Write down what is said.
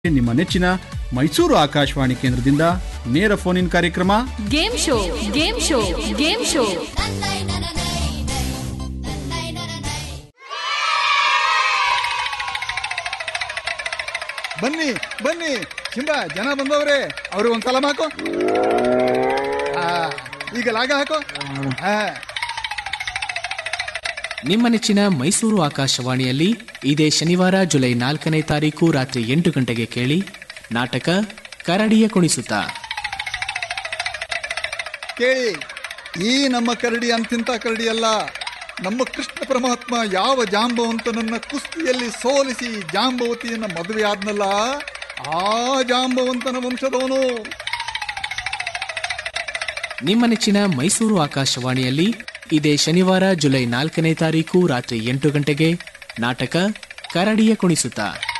ನಿಮ್ಮ ನೆಚ್ಚಿನ ಮೈಸೂರು ಆಕಾಶವಾಣಿ ಕೇಂದ್ರದಿಂದ ನೇರ ಫೋನ್ ಇನ್ ಕಾರ್ಯಕ್ರಮ game show game show game show ಬನ್ನಿ ಬನ್ನಿ ಚಿಂಬ ಜನ ಬಂದವ್ರೆ ಅವ್ರಿಗೆ ಒಂದ್ ಸಲ ಹಾಕೋ ಆ, ಈಗ ಲಾಗ ಹಾಕೋ ಆ, ನಿಮ್ಮ ನೆಚ್ಚಿನ ಮೈಸೂರು ಆಕಾಶವಾಣಿಯಲ್ಲಿ ಇದೇ ಶನಿವಾರ ಜುಲೈ ನಾಲ್ಕನೇ ತಾರೀಕು ರಾತ್ರಿ ಎಂಟು ಗಂಟೆಗೆ ಕೇಳಿ ನಾಟಕ ಕರಡಿಯ ಕುಣಿಸುತ್ತ ಕೇಳಿ ಈ ನಮ್ಮ ಕರಡಿ ಅಂತಿಂತ ಕರಡಿ ಅಲ್ಲ ನಮ್ಮ ಕೃಷ್ಣ ಪರಮಾತ್ಮ ಯಾವ ಜಾಂಬವಂತನನ್ನ ಕುಸ್ತಿಯಲ್ಲಿ ಸೋಲಿಸಿ ಜಾಂಬವತಿಯನ್ನ ಮದುವೆ ಆದ್ನಲ್ಲ ಆ ಜಾಂಬವಂತನ ವಂಶದವನು ನಿಮ್ಮ ನೆಚ್ಚಿನ ಮೈಸೂರು ಆಕಾಶವಾಣಿಯಲ್ಲಿ ಇದೇ ಶನಿವಾರ ಜುಲೈ ನಾಲ್ಕನೇ ತಾರೀಕು ರಾತ್ರಿ ಎಂಟು ಗಂಟೆಗೆ ನಾಟಕ ಕರಡಿಯ ಕುಣಿಸುತ್ತ